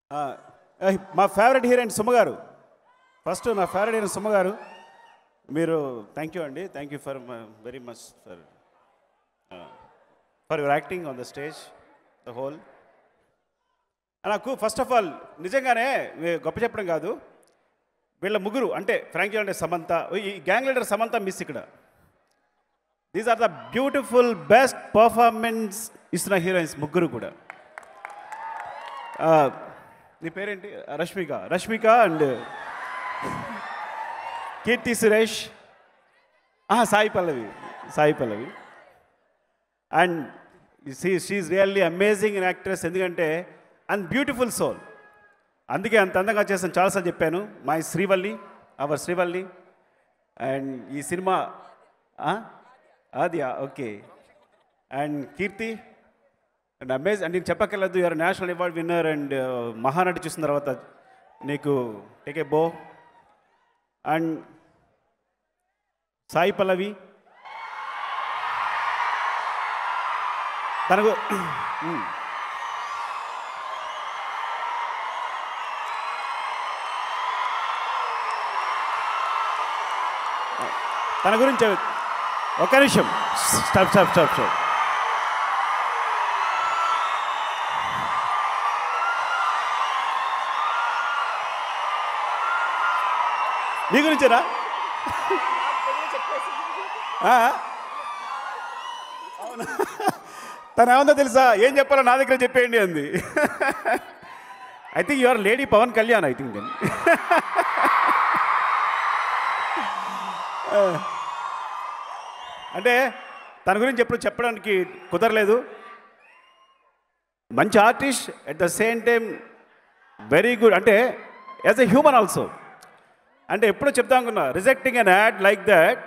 ఆ, ఏయ్, మా ఫేవరెట్ హీరోయిన్ సుమ గారు ఫస్ట్ నా ఫేవరెట్ హీరోయిన్ సుమ గారు మీరు థ్యాంక్ యూ అండి thank you for very much for for your acting on the stage the whole నాకు ఫస్ట్ ఆఫ్ ఆల్ నిజంగానే ఏ, గొప్ప చెప్పడం కాదు వీళ్ళ ముగ్గురు అంటే ఫ్రాంకీ అంటే సమంత ఈ గ్యాంగ్ లీడర్ సమంత మిస్ ఇక్కడ these are the beautiful best performance ఇస్తున్న హీరోయిన్స్ ముగ్గురు కూడా ఆ, నీ పేరేంటి రష్మిక రష్మిక అండ్ కీర్తి సురేష్ ఆ, Sai Pallavi Sai Pallavi and see she really amazing in actress ఎందుకంటే అండ్ బ్యూటిఫుల్ సోల్ అందుకే అంత అందంగా చేస్తాను చాలాసార్లు చెప్పాను my Srivalli our Srivalli and ఈ సినిమా అది okay and Keerthy and amaze and నేను చెప్పక్కర్లేదు you're national award winner and Mahanati చూసిన తర్వాత నీకు టేక్ ఏ బో అండ్ సాయి పల్లవి తనకు మ్మ్. తన గురించి ఒక నిమిషం స్టాప్ స్టాప్ స్టాప్ స్టాప్ నీ గురించేనా ఆ? అవునా తను ఏమందో తెలుసా ఏం చెప్పాలో నా దగ్గర చెప్పేయండి అంది I think your lady Pawan Kalyan I think then అంటే తన గురించి ఎప్పుడు చెప్పడానికి కుదరలేదు మంచి artist at the same time very good అంటే యాజ్ ఎ హ్యూమన్ ఆల్సో అంటే ఎప్పుడో చెప్తా అనుకున్నా rejecting an ad like that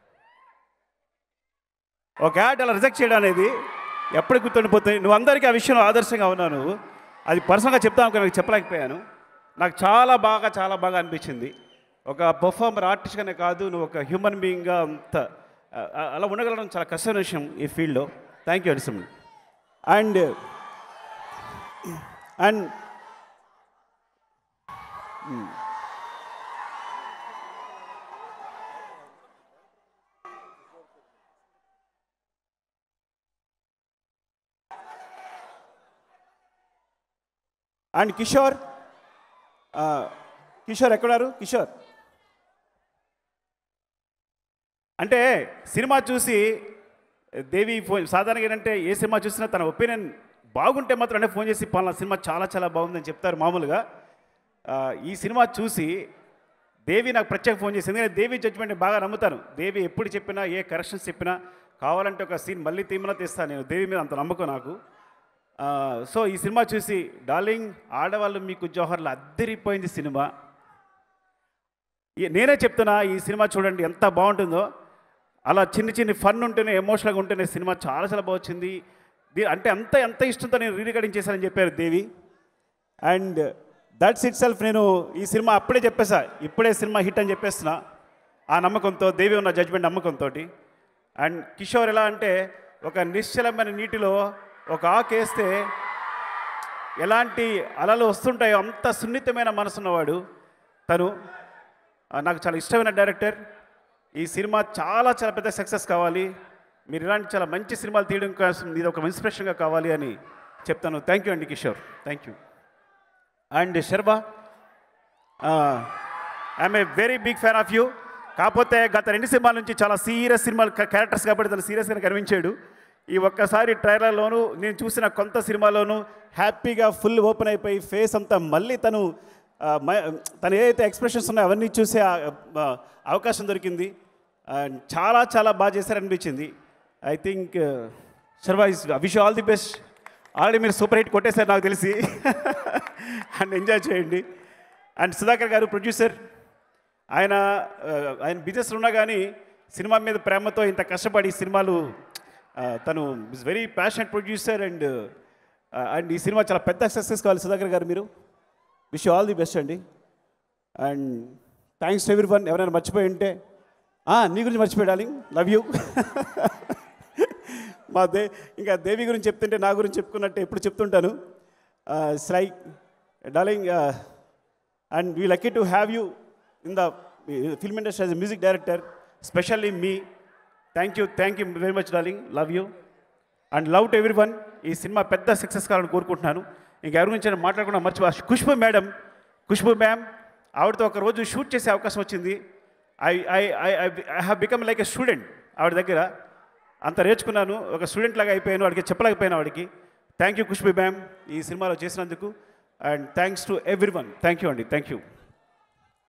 ఒక యాడ్ అలా రిజెక్ట్ చేయడం అనేది ఎప్పుడు గుర్తుండిపోతుంది నువ్వు అందరికీ ఆ విషయంలో ఆదర్శంగా ఉన్నాను అది పర్సనల్గా చెప్తా అనుకున్నా నాకు చెప్పలేకపోయాను నాకు చాలా బాగా చాలా బాగా అనిపించింది ఒక పర్ఫార్మర్ ఆర్టిస్ట్గానే కాదు నువ్వు ఒక హ్యూమన్ బీయింగ్గా అంత ఆ- ఆ- అలా ఉండగలడం చాలా కష్టమైన విషయం ఈ ఫీల్డ్లో థ్యాంక్ యూ అడిసం అండ్ అండ్ అండ్ కిషోర్ ఆ, కిషోర్ ఎక్కడారు కిషోర్ అంటే సినిమా చూసి దేవి ఫోన్ సాధారణంగా ఏంటంటే ఏ సినిమా చూసినా తన ఒపీనియన్ బాగుంటే మాత్రం అంటే ఫోన్ చేసి పలానా సినిమా చాలా చాలా బాగుందని చెప్తారు మామూలుగా ఆ, ఈ సినిమా చూసి దేవి నాకు ప్రత్యేక ఫోన్ చేసింది ఎందుకంటే దేవి జడ్జ్మెంట్ బాగా నమ్ముతాను దేవి ఎప్పుడు చెప్పినా ఏ కరెక్షన్స్ చెప్పినా కావాలంటే ఒక సీన్ మళ్ళీ తీమన్నా తెస్తాను నేను దేవి మీద అంత నమ్మకం నాకు ఆ, సో ఈ సినిమా చూసి డార్లింగ్ ఆడవాళ్ళు మీకు జోహర్లు అద్దరిపోయింది సినిమా ఈ- నేనే చెప్తున్నా ఈ సినిమా చూడండి ఎంత బాగుంటుందో అలా చిన్న చిన్న ఫన్ ఉంటేనే ఎమోషనల్గా ఉంటేనే సినిమా చాలా చాలా బాగా వచ్చింది దీ- అంటే అంత ఎంత ఇష్టంతో నేను రీ రికార్డింగ్ చేశానని చెప్పారు Devi and that's it self నేను ఈ సినిమా అప్పుడే చెప్పేసా ఇప్పుడే సినిమా హిట్ అని చెప్పేస్తున్నా ఆ నమ్మకంతో దేవి ఉన్న జడ్జ్మెంట్ నమ్మకంతో అండ్ కిషోర్ ఎలా అంటే ఒక నిశ్చలమైన నీటిలో ఒక ఆకు వేస్తే ఎలాంటి అలలు వస్తుంటాయో అంత సున్నితమైన మనసున్నవాడు తను ఆ, నాకు చాలా ఇష్టమైన డైరెక్టర్ ఈ సినిమా చాలా చాలా పెద్ద సక్సెస్ కావాలి మీరు ఇలాంటి చాలా మంచి సినిమాలు తీయడం కోసం ఇది ఒక ఇన్స్పిరేషన్గా కావాలి అని చెప్తాను థ్యాంక్ యూ అండి Kishore thank you and Sharwa I'm a very big fan of you కాకపోతే గత రెండు సినిమాల నుంచి చాలా సీరియస్ సినిమాలు క్యారెక్టర్స్ కాబట్టి తను సీరియస్గా కనిపించాడు ఈ ఒక్కసారి ట్రైలర్లోనూ నేను చూసిన కొంత సినిమాలోనూ హ్యాపీగా ఫుల్ ఓపెన్ అయిపోయి ఫేస్ అంతా మళ్ళీ తను ఆ, మ- తను ఏదైతే ఎక్స్ప్రెషన్స్ ఉన్నాయో అవన్నీ చూసే ఆ, ఆ, అవకాశం దొరికింది అండ్ చాలా చాలా బాగా చేశారనిపించింది I think Sharwa is wish all the best already మీరు సూపర్ హిట్ కొట్టేశారు నాకు తెలిసి అండ్ ఎంజాయ్ చేయండి అండ్ సుధాకర్ గారు ప్రొడ్యూసర్ ఆయన ఆ, ఆయన బిజినెస్ ఉన్నా కానీ సినిమా మీద ప్రేమతో ఇంత కష్టపడి ఈ సినిమాలు ఆ, తను is very passionate producer and and ఈ సినిమా చాలా పెద్ద సక్సెస్ కావాలి సుధాకర్ గారు మీరు విష్ ఆల్ ది బెస్ట్ అండి and thanks to every ఎవరైనా మర్చిపోయి ఉంటే ఆ, నీ గురించి మర్చిపోయి డార్లింగ్ లవ్ యూ మా దే ఇంకా దేవి గురించి చెప్తుంటే నా గురించి చెప్పుకున్నట్టే ఎప్పుడు చెప్తుంటాను it's like darling and we lucky to have you in the film industry as music director specially మీ thank you thank you very much darling love you and love to every ఈ cinema పెద్ద success కావాలని కోరుకుంటున్నాను ఇంకెవరి గురించి నేను మాట్లాడకుండా మర్చిపో ఖుష్బు మేడం ఖుష్బు మ్యామ్ ఆవిడతో ఒక రోజు షూట్ చేసే అవకాశం వచ్చింది I I I I have become like a student ఆవిడ దగ్గర అంత నేర్చుకున్నాను ఒక స్టూడెంట్ లాగా అయిపోయాను వాడికి చెప్పలేకపోయాను వాడికి థ్యాంక్ యూ ఖుష్బు మ్యామ్ ఈ సినిమాలో చేసినందుకు and thanks to every thank you అండి థ్యాంక్ యూ